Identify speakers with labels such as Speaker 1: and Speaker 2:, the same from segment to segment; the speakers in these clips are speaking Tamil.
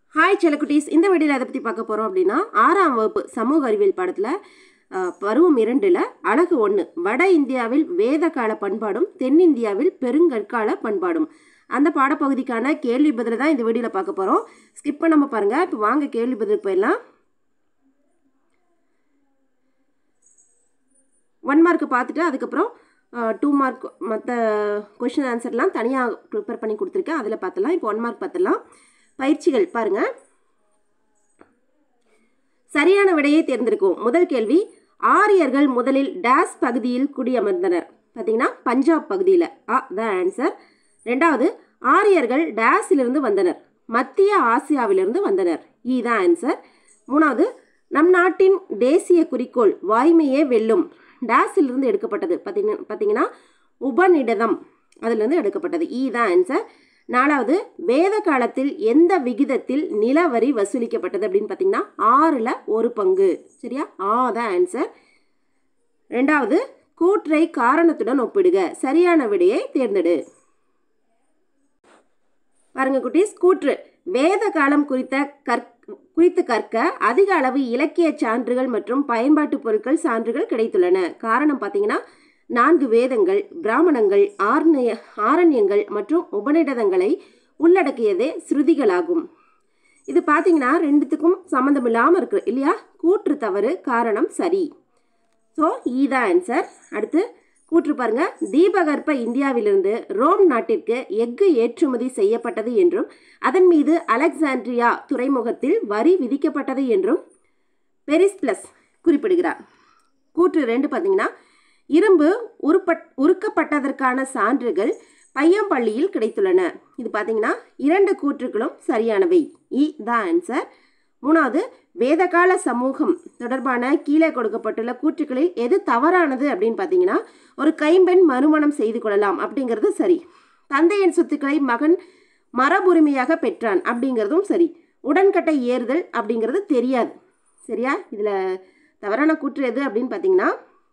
Speaker 1: ஹாய் செல்லக்குட்டீஸ் இந்த வீடியோவில் எதை பற்றி பார்க்க போகிறோம் அப்படின்னா ஆறாம் வகுப்பு சமூக அறிவியல் பாடத்தில் அஹ், பருவம் இரண்டில் அழகு ஒன்று வட இந்தியாவில் வேத கால பண்பாடும் தென்னிந்தியாவில் பெருங்கற்கால பண்பாடும் அந்த பாடப்பகுதிக்கான கேள்வி பதில் தான் இந்த வீடியோவில் பார்க்க போகிறோம் ஸ்கிப் பண்ணாமல் பாருங்கள் இப்போ வாங்க கேள்வி பதில் போயிடலாம் ஒன் மார்க் பார்த்துட்டு அதுக்கப்புறம் டூ மார்க் மற்ற கொஷின் ஆன்சர்லாம் தனியாக ப்ரிப்பேர் பண்ணி கொடுத்துருக்கேன் அதில் பார்த்துலாம் இப்போ ஒன் மார்க் பார்த்துடலாம் பயிற்சிகள் பாருங்க சரியான விடையை தேர்ந்தெடுக்கும் முதல் கேள்வி ஆரியர்கள் முதலில் டேஸ் பகுதியில் குடியமர்ந்தனர் பார்த்தீங்கன்னா பஞ்சாப் பகுதியில் ஆ த ஆன்சர் ரெண்டாவது ஆரியர்கள் டேஸிலிருந்து வந்தனர் மத்திய ஆசியாவிலிருந்து வந்தனர் இ தான் ஆன்சர் மூணாவது நம் நாட்டின் தேசிய குறிக்கோள் வாய்மையே வெல்லும் டேஸிலிருந்து எடுக்கப்பட்டது பார்த்தீங்கன்னா பார்த்தீங்கன்னா உபநிடதம் அதிலிருந்து எடுக்கப்பட்டது இ தான் ஆன்சர் நாலாவது வேத காலத்தில் எந்த விகிதத்தில் நிலவரி வசூலிக்கப்பட்டது அப்படின்னு பார்த்தீங்கன்னா ஆறில் ஒரு பங்கு சரியா ஆ தான் ஆன்சர் ரெண்டாவது கூற்றை காரணத்துடன் ஒப்பிடுக சரியான விடையை தேர்ந்தெடு பாருங்க குட்டீஸ் கூற்று வேத காலம் குறித்த கற் குறித்து கற்க அதிக அளவு இலக்கிய சான்றுகள் மற்றும் பயன்பாட்டு பொருட்கள் சான்றுகள் கிடைத்துள்ளன காரணம் பார்த்தீங்கன்னா நான்கு வேதங்கள் பிராமணங்கள் ஆர்ணய ஆரண்யங்கள் மற்றும் உபநிடதங்களை உள்ளடக்கியதே ஸ்ருதிகளாகும் இது பார்த்தீங்கன்னா ரெண்டுத்துக்கும் சம்மந்தம் இல்லாமல் இருக்கு இல்லையா கூற்று தவறு காரணம் சரி ஸோ ஈதா ஆன்சர் அடுத்து கூற்று பாருங்க தீபகற்ப இந்தியாவிலிருந்து ரோம் நாட்டிற்கு எஃகு ஏற்றுமதி செய்யப்பட்டது என்றும் அதன் மீது அலெக்சாண்ட்ரியா துறைமுகத்தில் வரி விதிக்கப்பட்டது என்றும் பெரிஸ்பிளஸ் குறிப்பிடுகிறார் கூற்று ரெண்டு பார்த்தீங்கன்னா இரும்பு உருப்பட் உருக்கப்பட்டதற்கான சான்றுகள் பையம்பள்ளியில் கிடைத்துள்ளன இது பார்த்தீங்கன்னா இரண்டு கூற்றுகளும் சரியானவை இ த ஆன்சர் மூணாவது வேதகால சமூகம் தொடர்பான கீழே கொடுக்கப்பட்டுள்ள கூற்றுகளில் எது தவறானது அப்படின்னு பார்த்தீங்கன்னா ஒரு கைம்பெண் மறுமணம் செய்து கொள்ளலாம் அப்படிங்கிறது சரி தந்தையின் சொத்துக்களை மகன் மரபுரிமையாக பெற்றான் அப்படிங்கிறதும் சரி உடன்கட்டை ஏறுதல் அப்படிங்கிறது தெரியாது சரியா இதில் தவறான கூற்று எது அப்படின்னு பார்த்தீங்கன்னா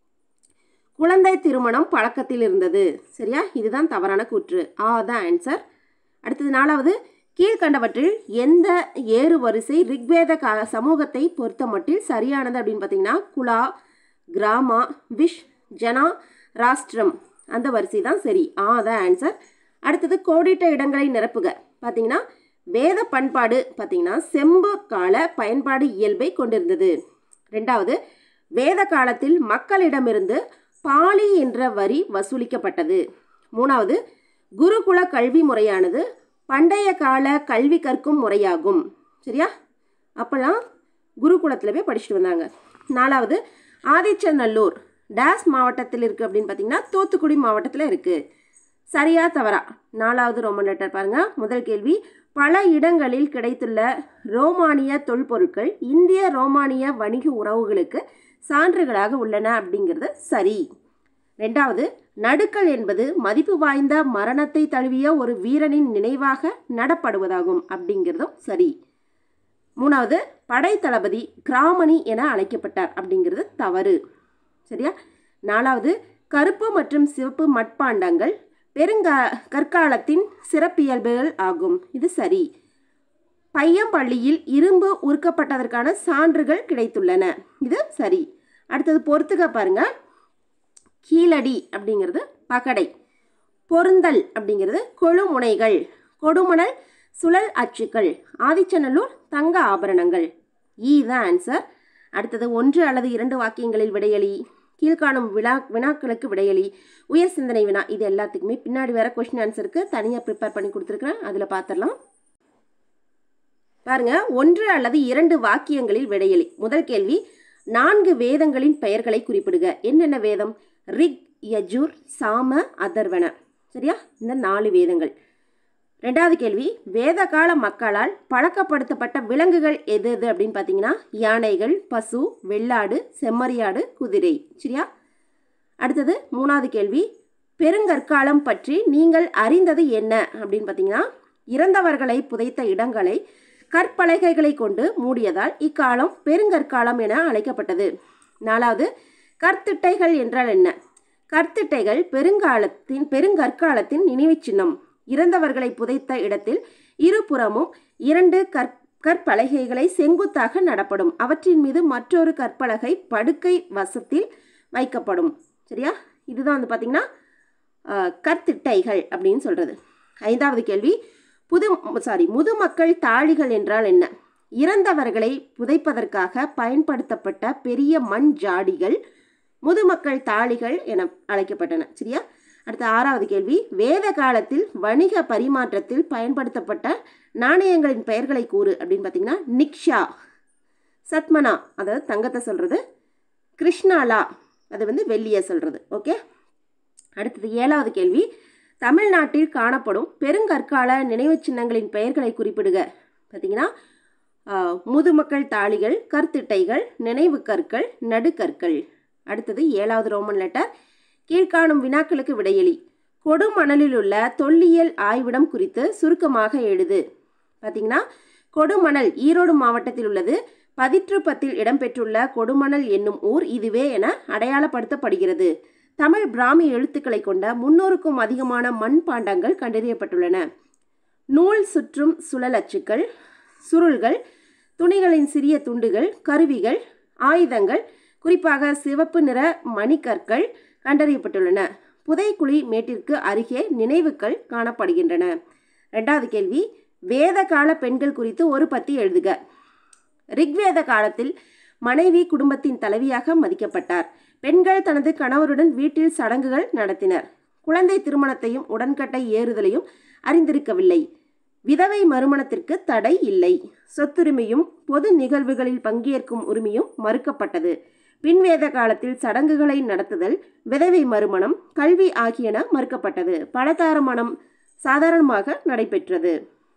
Speaker 1: குழந்தை திருமணம் பழக்கத்தில் இருந்தது சரியா இதுதான் தவறான கூற்று ஆ தான் ஆன்சர் அடுத்தது நாலாவது கீழ்கண்டவற்றில் எந்த ஏறு வரிசை ரிக்வேத கா சமூகத்தை பொறுத்த மட்டில் சரியானது அப்படின்னு பார்த்தீங்கன்னா குலா கிராமா விஷ் ஜனா ராஷ்டிரம் அந்த வரிசை தான் சரி ஆ தான் ஆன்சர் அடுத்தது கோடிட்ட இடங்களை நிரப்புக பார்த்தீங்கன்னா வேத பண்பாடு பார்த்தீங்கன்னா செம்பு கால பயன்பாடு இயல்பை கொண்டிருந்தது ரெண்டாவது வேத காலத்தில் மக்களிடமிருந்து பாலி என்ற வரி வசூலிக்கப்பட்டது மூணாவது குருகுல கல்வி முறையானது பண்டைய கால கல்வி கற்கும் முறையாகும் சரியா அப்போல்லாம் குருகுலத்தில் போய் படிச்சுட்டு வந்தாங்க நாலாவது ஆதிச்சநல்லூர் டேஸ் மாவட்டத்தில் இருக்குது அப்படின்னு பார்த்தீங்கன்னா தூத்துக்குடி மாவட்டத்தில் இருக்குது சரியா தவறா நாலாவது ரோமன் லெட்டர் பாருங்க முதல் கேள்வி பல இடங்களில் கிடைத்துள்ள ரோமானிய தொல்பொருட்கள் இந்திய ரோமானிய வணிக உறவுகளுக்கு சான்றுகளாக உள்ளன அப்படிங்கிறது சரி ரெண்டாவது நடுக்கல் என்பது மதிப்பு வாய்ந்த மரணத்தை தழுவிய ஒரு வீரனின் நினைவாக நடப்படுவதாகும் அப்படிங்கிறதும் சரி மூணாவது படை தளபதி கிராமணி என அழைக்கப்பட்டார் அப்படிங்கிறது தவறு சரியா நாலாவது கருப்பு மற்றும் சிவப்பு மட்பாண்டங்கள் பெருங்கா கற்காலத்தின் சிறப்பியல்புகள் ஆகும் இது சரி பையம்பள்ளியில் இரும்பு உருக்கப்பட்டதற்கான சான்றுகள் கிடைத்துள்ளன இது சரி அடுத்தது பொறுத்துக்க பாருங்க கீழடி அப்படிங்கிறது பகடை பொருந்தல் அப்படிங்கிறது கொழுமுனைகள் கொடுமணல் சுழல் அச்சுக்கள் ஆதிச்சநல்லூர் தங்க ஆபரணங்கள் ஈ தான் ஆன்சர் அடுத்தது ஒன்று அல்லது இரண்டு வாக்கியங்களில் விடையளி கீழ்காணும் வினா வினாக்களுக்கு விடையளி உயர் சிந்தனை வினா இது எல்லாத்துக்குமே பின்னாடி வேற கொஷின் ஆன்சருக்கு தனியாக ப்ரிப்பேர் பண்ணி கொடுத்துருக்குறேன் அதில் பார்த்துடலாம் பாருங்க ஒன்று அல்லது இரண்டு வாக்கியங்களில் விடையளி முதல் கேள்வி நான்கு வேதங்களின் பெயர்களை குறிப்பிடுக என்னென்ன வேதம் ரிக் யஜுர் சாம அதர்வன சரியா இந்த நாலு வேதங்கள் ரெண்டாவது கேள்வி வேத கால மக்களால் பழக்கப்படுத்தப்பட்ட விலங்குகள் எது எது அப்படின்னு பார்த்தீங்கன்னா யானைகள் பசு வெள்ளாடு செம்மறியாடு குதிரை சரியா அடுத்தது மூணாவது கேள்வி பெருங்கற்காலம் பற்றி நீங்கள் அறிந்தது என்ன அப்படின்னு பார்த்தீங்கன்னா இறந்தவர்களை புதைத்த இடங்களை கற்பலகைகளை கொண்டு மூடியதால் இக்காலம் பெருங்கற்காலம் என அழைக்கப்பட்டது நாலாவது கற்திட்டைகள் என்றால் என்ன கற்திட்டைகள் பெருங்காலத்தின் பெருங்கற்காலத்தின் நினைவுச் சின்னம் இறந்தவர்களை புதைத்த இடத்தில் இருபுறமும் இரண்டு கற் கற்பலகைகளை செங்குத்தாக நடப்படும் அவற்றின் மீது மற்றொரு கற்பலகை படுக்கை வசத்தில் வைக்கப்படும் சரியா இதுதான் வந்து பார்த்திங்கன்னா அஹ், கற்திட்டைகள் அப்படின்னு சொல்கிறது ஐந்தாவது கேள்வி புது சாரி முதுமக்கள் தாழிகள் என்றால் என்ன இறந்தவர்களை புதைப்பதற்காக பயன்படுத்தப்பட்ட பெரிய மண் ஜாடிகள் முதுமக்கள் தாழிகள் என அழைக்கப்பட்டன சரியா அடுத்த ஆறாவது கேள்வி வேத காலத்தில் வணிக பரிமாற்றத்தில் பயன்படுத்தப்பட்ட நாணயங்களின் பெயர்களை கூறு அப்படின்னு பார்த்தீங்கன்னா நிக்ஷா சத்மனா அதாவது தங்கத்தை சொல்கிறது கிருஷ்ணாலா அது வந்து வெள்ளியை சொல்கிறது ஓகே அடுத்தது ஏழாவது கேள்வி தமிழ்நாட்டில் காணப்படும் பெருங்கற்கால நினைவுச் சின்னங்களின் பெயர்களை குறிப்பிடுக பார்த்தீங்கன்னா ஆஹ், முதுமக்கள் தாளிகள் கற்திட்டைகள் நினைவு கற்கள் நடுக்கற்கள் அடுத்தது ஏழாவது ரோமன் லெட்டர் கீழ்காணும் வினாக்களுக்கு விடையளி கொடுமணலில் உள்ள தொல்லியல் ஆய்விடம் குறித்து சுருக்கமாக எழுது பார்த்தீங்கன்னா கொடுமணல் ஈரோடு மாவட்டத்தில் உள்ளது பதிற்று பத்தில் இடம்பெற்றுள்ள கொடுமணல் என்னும் ஊர் இதுவே என அடையாளப்படுத்தப்படுகிறது தமிழ் பிராமி எழுத்துக்களை கொண்ட முன்னூறுக்கும் அதிகமான மண் பாண்டங்கள் கண்டறியப்பட்டுள்ளன நூல் சுற்றும் சுழல் அச்சுக்கள் சுருள்கள் துணிகளின் சிறிய துண்டுகள் கருவிகள் ஆயுதங்கள் குறிப்பாக சிவப்பு நிற மணிக்கற்கள் கண்டறியப்பட்டுள்ளன புதைக்குழி மேட்டிற்கு அருகே நினைவுகள் காணப்படுகின்றன ரெண்டாவது கேள்வி வேத கால பெண்கள் குறித்து ஒரு பத்தி எழுதுக ரிக்வேத காலத்தில் மனைவி குடும்பத்தின் தலைவியாக மதிக்கப்பட்டார் பெண்கள் தனது கணவருடன் வீட்டில் சடங்குகள் நடத்தினர் குழந்தை திருமணத்தையும் உடன்கட்டை ஏறுதலையும் அறிந்திருக்கவில்லை விதவை மறுமணத்திற்கு தடை இல்லை சொத்துரிமையும் பொது நிகழ்வுகளில் பங்கேற்கும் உரிமையும் மறுக்கப்பட்டது பின்வேத காலத்தில் சடங்குகளை நடத்துதல் விதவை மறுமணம் கல்வி ஆகியன மறுக்கப்பட்டது பலதார மனம் சாதாரணமாக நடைபெற்றது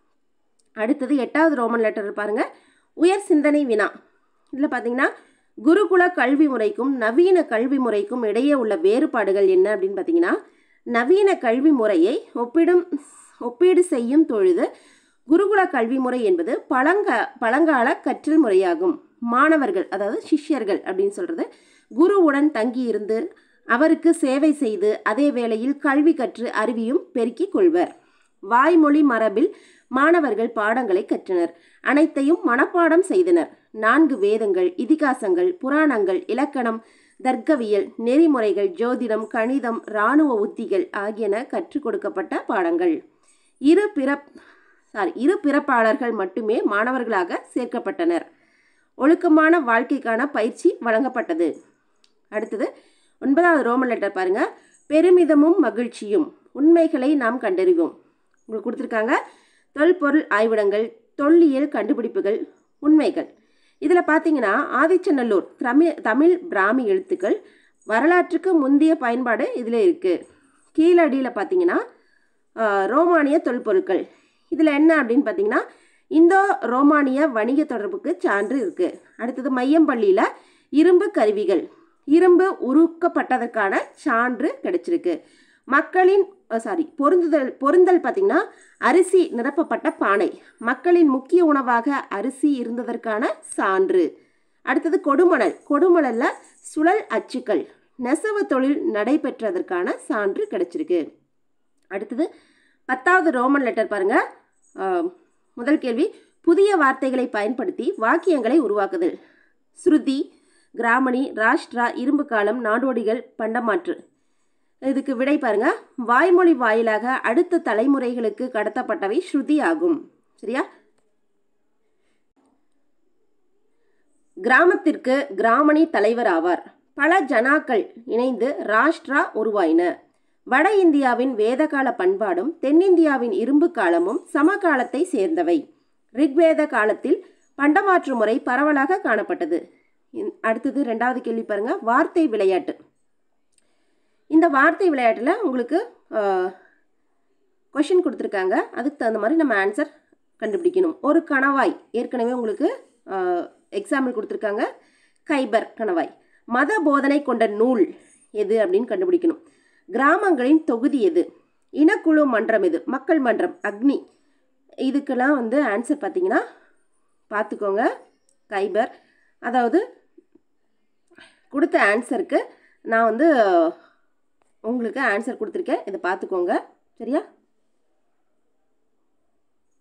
Speaker 1: அடுத்தது எட்டாவது ரோமன் லெட்டர் பாருங்க உயர் சிந்தனை வினா இதில் பார்த்தீங்கன்னா குருகுல கல்வி முறைக்கும் நவீன கல்வி முறைக்கும் இடையே உள்ள வேறுபாடுகள் என்ன அப்படின்னு பார்த்தீங்கன்னா நவீன கல்வி முறையை ஒப்பிடும் ஒப்பீடு செய்யும் பொழுது குருகுல கல்வி முறை என்பது பழங்க பழங்கால கற்றல் முறையாகும் மாணவர்கள் அதாவது சிஷ்யர்கள் அப்படின்னு சொல்கிறது குருவுடன் தங்கியிருந்து அவருக்கு சேவை செய்து அதே வேளையில் கல்வி கற்று அறிவியும் பெருக்கிக் கொள்வர் வாய்மொழி மரபில் மாணவர்கள் பாடங்களை கற்றனர் அனைத்தையும் மனப்பாடம் செய்தனர் நான்கு வேதங்கள் இதிகாசங்கள் புராணங்கள் இலக்கணம் தர்க்கவியல் நெறிமுறைகள் ஜோதிடம் கணிதம் இராணுவ உத்திகள் ஆகியன கற்றுக் கொடுக்கப்பட்ட பாடங்கள் இரு பிறப் சாரி இரு பிறப்பாளர்கள் மட்டுமே மாணவர்களாக சேர்க்கப்பட்டனர் ஒழுக்கமான வாழ்க்கைக்கான பயிற்சி வழங்கப்பட்டது அடுத்தது ஒன்பதாவது ரோமன் லெட்டர் பாருங்க பெருமிதமும் மகிழ்ச்சியும் உண்மைகளை நாம் கண்டறிவோம் உங்களுக்கு கொடுத்துருக்காங்க தொல்பொருள் ஆய்விடங்கள் தொல்லியல் கண்டுபிடிப்புகள் உண்மைகள் இதில் பார்த்தீங்கன்னா ஆதிச்சநல்லூர் தமிழ் தமிழ் பிராமி எழுத்துக்கள் வரலாற்றுக்கு முந்தைய பயன்பாடு இதில் இருக்குது கீழடியில் பார்த்தீங்கன்னா ஆஹ், ரோமானிய தொல்பொருட்கள் இதில் என்ன அப்படின்னு பார்த்தீங்கன்னா இந்தோ ரோமானிய வணிக தொடர்புக்கு சான்று இருக்குது அடுத்தது மையம்பள்ளியில் இரும்பு கருவிகள் இரும்பு உருக்கப்பட்டதற்கான சான்று கிடைச்சிருக்கு மக்களின் சாரி பொருந்துதல் பொருந்தல் பார்த்திங்கன்னா அரிசி நிரப்பப்பட்ட பானை மக்களின் முக்கிய உணவாக அரிசி இருந்ததற்கான சான்று அடுத்தது கொடுமணல் கொடுமணல்ல சுழல் அச்சுக்கள் நெசவு தொழில் நடைபெற்றதற்கான சான்று கிடைச்சிருக்கு அடுத்தது பத்தாவது ரோமன் லெட்டர் பாருங்க ஆஹ், முதல் கேள்வி புதிய வார்த்தைகளை பயன்படுத்தி வாக்கியங்களை உருவாக்குதல் ஸ்ருதி கிராமணி ராஷ்டிரா இரும்பு காலம் நாடோடிகள் பண்டமாற்று இதுக்கு விடை பாருங்க வாய்மொழி வாயிலாக அடுத்த தலைமுறைகளுக்கு கடத்தப்பட்டவை ஸ்ருதி ஆகும் சரியா கிராமத்திற்கு கிராமணி தலைவர் ஆவார் பல ஜனாக்கள் இணைந்து ராஷ்டிரா உருவாயின வட இந்தியாவின் வேதகால பண்பாடும் தென்னிந்தியாவின் இரும்பு காலமும் சமகாலத்தை சேர்ந்தவை ரிக்வேத காலத்தில் பண்டமாற்று முறை பரவலாக காணப்பட்டது இன்- அடுத்தது ரெண்டாவது கேள்வி பாருங்க வார்த்தை விளையாட்டு இந்த வார்த்தை விளையாட்டில் உங்களுக்கு கொஷின் கொடுத்துருக்காங்க அதுக்கு தகுந்த மாதிரி நம்ம ஆன்சர் கண்டுபிடிக்கணும் ஒரு கணவாய் ஏற்கனவே உங்களுக்கு எக்ஸாம்பிள் கொடுத்துருக்காங்க கைபர் கணவாய் மத போதனை கொண்ட நூல் எது அப்படின்னு கண்டுபிடிக்கணும் கிராமங்களின் தொகுதி எது இனக்குழு மன்றம் எது மக்கள் மன்றம் அக்னி இதுக்கெல்லாம் வந்து ஆன்சர் பார்த்தீங்கன்னா பார்த்துக்கோங்க கைபர் அதாவது கொடுத்த ஆன்சருக்கு நான் வந்து உங்களுக்கு ஆன்சர் கொடுத்துருக்கேன் இதை பார்த்துக்கோங்க சரியா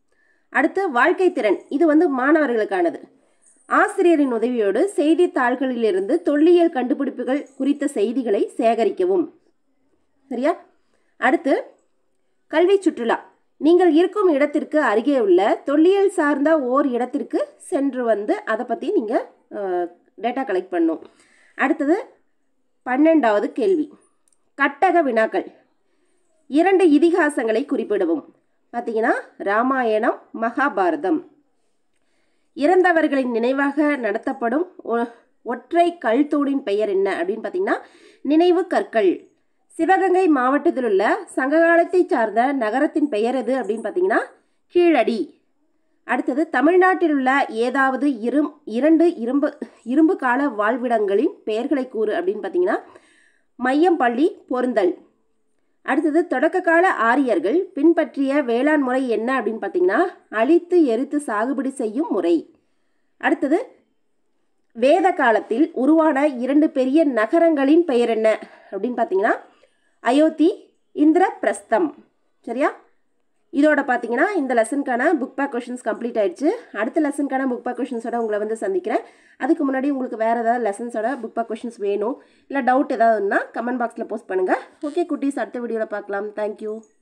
Speaker 1: அடுத்து வாழ்க்கை திறன் இது வந்து மாணவர்களுக்கானது ஆசிரியரின் உதவியோடு செய்தித்தாள்களிலிருந்து தொல்லியல் கண்டுபிடிப்புகள் குறித்த செய்திகளை சேகரிக்கவும் சரியா அடுத்து கல்வி சுற்றுலா நீங்கள் இருக்கும் இடத்திற்கு அருகே உள்ள தொல்லியல் சார்ந்த ஓர் இடத்திற்கு சென்று வந்து அதை பற்றி நீங்கள் டேட்டா கலெக்ட் பண்ணும் அடுத்தது பன்னெண்டாவது கேள்வி கட்டக வினாக்கள் இரண்டு இதிகாசங்களை குறிப்பிடவும் பார்த்தீங்கன்னா ராமாயணம் மகாபாரதம் இறந்தவர்களின் நினைவாக நடத்தப்படும் ஒ- ஒற்றை கல்தூணின் பெயர் என்ன அப்படின்னு பார்த்தீங்கன்னா நினைவு கற்கள் சிவகங்கை மாவட்டத்தில் உள்ள சங்ககாலத்தை சார்ந்த நகரத்தின் பெயர் எது அப்படின்னு பார்த்தீங்கன்னா கீழடி அடுத்தது தமிழ்நாட்டில் உள்ள ஏதாவது இரும் இரண்டு இரும்பு இரும்பு கால வாழ்விடங்களின் பெயர்களை கூறு அப்படின்னு பார்த்தீங்கன்னா மையம்பள்ளி பொருந்தல் அடுத்தது தொடக்க கால ஆரியர்கள் பின்பற்றிய வேளாண் முறை என்ன அப்படின்னு பார்த்தீங்கன்னா அழித்து எரித்து சாகுபடி செய்யும் முறை அடுத்தது வேத காலத்தில் உருவான இரண்டு பெரிய நகரங்களின் பெயர் என்ன அப்படின்னு பார்த்தீங்கன்னா அயோத்தி இந்திரபிரஸ்தம் சரியா இதோட பார்த்தீங்கன்னா இந்த லெசனுக்கான புக் பேக் கொஷின்ஸ் கம்ப்ளீட் ஆயிடுச்சு அடுத்த லெசனுக்கான புக் பேக் கொஷின்ஸோட உங்களை வந்து சந்திக்கிறேன் அதுக்கு முன்னாடி உங்களுக்கு வேறு ஏதாவது லெசன்ஸோட புக் பேக் கொஷின்ஸ் வேணும் இல்லை டவுட் ஏதாவதுன்னா கமெண்ட் பாக்ஸில் போஸ்ட் பண்ணுங்கள் ஓகே குட்டீஸ் அடுத்த வீடியோவில் பார்க்கலாம் தேங்க்யூ